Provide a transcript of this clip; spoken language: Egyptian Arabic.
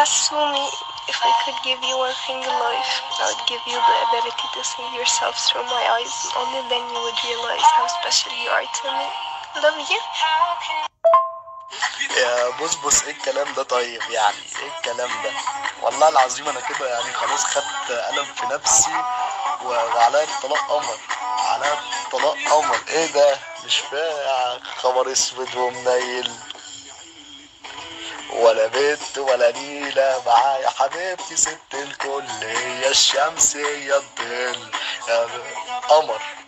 Hasumi, if I could give you one thing in life, I would give you the ability to see yourself through my eyes. Only then you would realize how special you are to me. Love you. يا بصبص ايه الكلام ده طيب يعني ايه الكلام ده والله العظيم انا كده يعني خلاص خدت قلم في نفسي و- وعليا الطلاق قمر عليا الطلاق قمر ايه ده مش فاهم خبر اسود ومنيل ولا بنت ولا نيلة معايا حبيبتي ست الكل هي الشمس هي الظل يا قمر